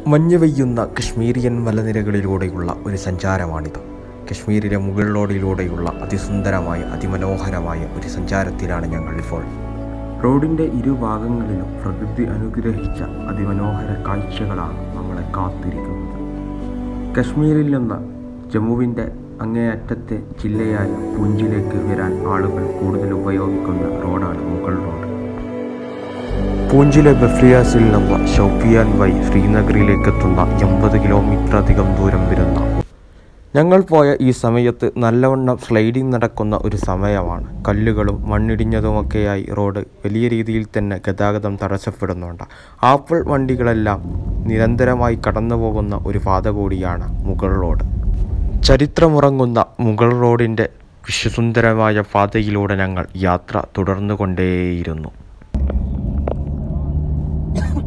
മഞ്ഞ് പെയ്യുന്ന കശ്മീരിയൻ മലനിരകളിലൂടെയുള്ള ഒരു സഞ്ചാരമാണിത് കശ്മീരിലെ മുകൾ റോഡിലൂടെയുള്ള അതിസുന്ദരമായ അതിമനോഹരമായ ഒരു സഞ്ചാരത്തിലാണ് ഞങ്ങൾ ഇപ്പോൾ റോഡിൻ്റെ ഇരുഭാഗങ്ങളിലും പ്രകൃതി അനുഗ്രഹിച്ച അതിമനോഹര കാഴ്ചകളാണ് നമ്മളെ കാത്തിരിക്കുന്നത് കശ്മീരിൽ നിന്ന് ജമ്മുവിൻ്റെ അങ്ങേയറ്റത്തെ ജില്ലയായ പൂഞ്ചിലേക്ക് വരാൻ ആളുകൾ കൂടുതൽ ഉപയോഗിക്കുന്ന റോഡാണ് മുഗൾ റോഡ് പൂഞ്ചിലെ ബഫ്രിയാസിൽ നിന്ന് ഷോപ്പിയാൻ വഴി ശ്രീനഗറിലേക്ക് എത്തുന്ന എൺപത് കിലോമീറ്റർ അധികം ദൂരം വരുന്ന ഞങ്ങൾ പോയ ഈ സമയത്ത് നല്ലവണ്ണം സ്ലൈഡിംഗ് നടക്കുന്ന ഒരു സമയമാണ് കല്ലുകളും മണ്ണിടിഞ്ഞതുമൊക്കെയായി റോഡ് വലിയ രീതിയിൽ തന്നെ ഗതാഗതം തടസ്സപ്പെടുന്നുണ്ട് ആപ്പിൾ വണ്ടികളെല്ലാം നിരന്തരമായി കടന്നു പോകുന്ന ഒരു പാത കൂടിയാണ് മുഗൾ റോഡ് ചരിത്രമുറങ്ങുന്ന മുഗൾ റോഡിൻ്റെ വിശ്വസുന്ദരമായ പാതയിലൂടെ ഞങ്ങൾ യാത്ര തുടർന്നുകൊണ്ടേയിരുന്നു